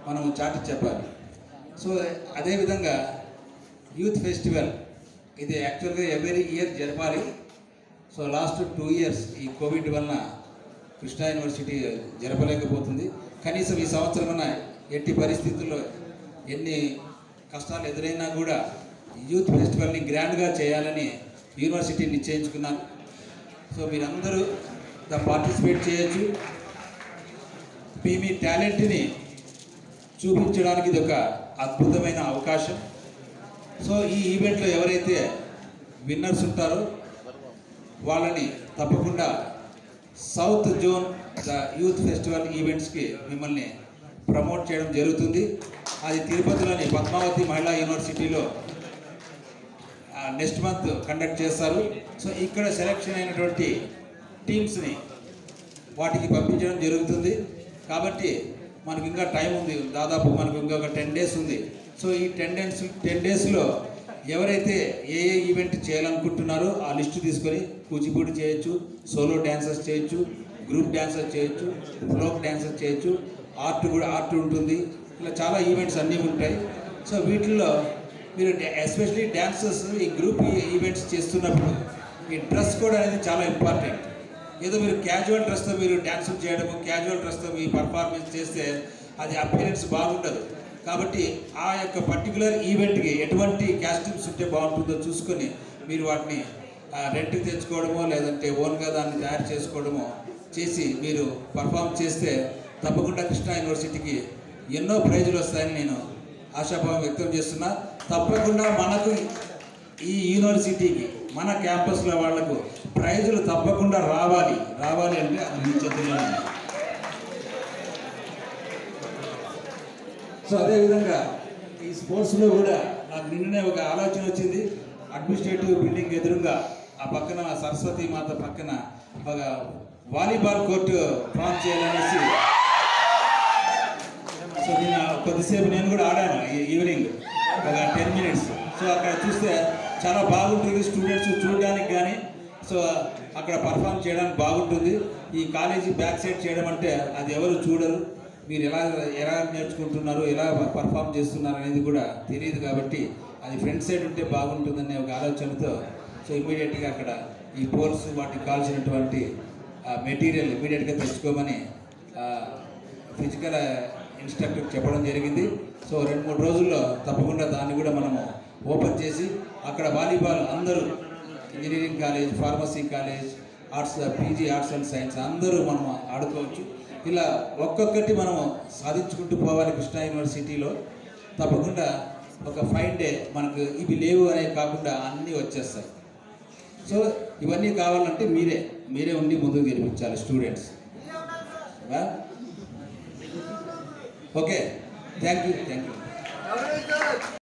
మనం చాటి చెప్పాలి సో అదేవిధంగా యూత్ ఫెస్టివల్ ఇది యాక్చువల్గా ఎవరీ ఇయర్ జరపాలి సో లాస్ట్ టూ ఇయర్స్ ఈ కోవిడ్ వలన కృష్ణా యూనివర్సిటీ జరపలేకపోతుంది కనీసం ఈ సంవత్సరమన్నా ఎట్టి పరిస్థితుల్లో ఎన్ని కష్టాలు ఎదురైనా కూడా యూత్ ఫెస్టివల్ని గ్రాండ్గా చేయాలని యూనివర్సిటీ నిశ్చయించుకున్నాను సో మీరందరూ దా పార్టిసిపేట్ చేయొచ్చు మీ మీ టాలెంట్ని చూపించడానికి ఇది ఒక అద్భుతమైన అవకాశం సో ఈ ఈవెంట్లో ఎవరైతే విన్నర్స్ ఉంటారో వాళ్ళని తప్పకుండా south zone the youth festival ఈవెంట్స్కి మిమ్మల్ని ప్రమోట్ చేయడం జరుగుతుంది అది తిరుపతిలోని పద్మావతి మహిళా యూనివర్సిటీలో నెక్స్ట్ మంత్ కండక్ట్ చేస్తారు సో ఇక్కడ సెలెక్షన్ అయినటువంటి టీమ్స్ని వాటికి పంపించడం జరుగుతుంది కాబట్టి మనకి ఇంకా టైం ఉంది దాదాపు మనకు ఇంకొక టెన్ డేస్ ఉంది సో ఈ టెన్ డేస్ టెన్ డేస్లో ఎవరైతే ఏ ఏ ఈవెంట్ చేయాలనుకుంటున్నారో ఆ లిస్టు తీసుకొని కూచిపూడి చేయొచ్చు సోలో డ్యాన్సర్స్ చేయొచ్చు గ్రూప్ డ్యాన్సర్ చేయొచ్చు ఫ్లోక్ డ్యాన్సర్ చేయొచ్చు ఆర్ట్ కూడా ఆర్ట్ ఉంటుంది ఇలా చాలా ఈవెంట్స్ అన్నీ ఉంటాయి సో వీటిల్లో మీరు ఎస్పెషలీ డ్యాన్సర్స్ ఈ గ్రూప్ ఈవెంట్స్ చేస్తున్నప్పుడు ఈ డ్రెస్ కోడ్ అనేది చాలా ఇంపార్టెంట్ ఏదో మీరు క్యాజువల్ డ్రెస్తో మీరు డ్యాన్స్ చేయడము క్యాజువల్ డ్రెస్తో మీ పర్ఫార్మెన్స్ చేస్తే అది అపియరెన్స్ బాగుండదు కాబట్టి ఆ యొక్క పర్టికులర్ ఈవెంట్కి ఎటువంటి కాస్ట్యూమ్స్ ఉంటే బాగుంటుందో చూసుకొని మీరు వాటిని రెంట్కి తెచ్చుకోవడమో లేదంటే ఓన్గా దాన్ని తయారు చేసుకోవడమో చేసి మీరు పర్ఫామ్ చేస్తే తప్పకుండా కృష్ణా యూనివర్సిటీకి ఎన్నో ప్రైజులు వస్తాయని నేను ఆశాభావం వ్యక్తం చేస్తున్నా తప్పకుండా మనకు ఈ యూనివర్సిటీకి మన క్యాంపస్లో వాళ్లకు ప్రైజులు తప్పకుండా రావాలి రావాలి అంటే అది మీ చేతుల్లో ఉంది. సో అదేవిధంగా ఈ స్పోర్ట్స్లో కూడా నాకు నిన్ననే ఒక ఆలోచన వచ్చింది అడ్మినిస్ట్రేటివ్ బిల్డింగ్ ఎదురుగా ఆ పక్కన సరస్వతి మాత పక్కన ఒక వాలీబాల్ కోర్టు ఫామ్ చేయాలనేసి సో నేను కొద్దిసేపు నేను కూడా ఆడాను ఈ- ఈవినింగ్ ఒక టెన్ మినిట్స్ సో అక్కడ చూస్తే చాలా బాగుంటుంది స్టూడెంట్స్ చూడడానికి కానీ సో అక్కడ పర్ఫామ్ చేయడానికి బాగుంటుంది ఈ కాలేజీ బ్యాక్ సైడ్ చేయడం అంటే అది ఎవరు చూడరు మీరు ఎలా ఎలా నేర్చుకుంటున్నారు ఎలా పర్ఫామ్ చేస్తున్నారు అనేది కూడా తెలియదు కాబట్టి అది ఫ్రంట్ సైడ్ ఉంటే బాగుంటుందనే ఒక ఆలోచనతో సో ఇమీడియట్గా అక్కడ ఈ పోల్స్ వాటికి కావాల్సినటువంటి మెటీరియల్ ఇమీడియట్గా తెచ్చుకోమని ఆ, ఫిజికల్ ఇన్స్ట్రక్టర్ చెప్పడం జరిగింది సో రెండు మూడు రోజుల్లో తప్పకుండా దాన్ని కూడా మనము ఓపెన్ చేసి అక్కడ వాలీబాల్ అందరూ engineering college pharmacy college arts PG arts and science అందరూ మనం ఆడుకోవచ్చు ఇలా ఒక్కొక్కటి మనం సాధించుకుంటూ పోవాలి కృష్ణా యూనివర్సిటీలో తప్పకుండా ఒక ఫైవ్ డే మనకు ఇవి లేవు అనే కాకుండా అన్నీ వచ్చేస్తాయి సో ఇవన్నీ కావాలంటే మీరే మీరే ఉండి ముందుకు గెలిపించాలి students okay thank you thank you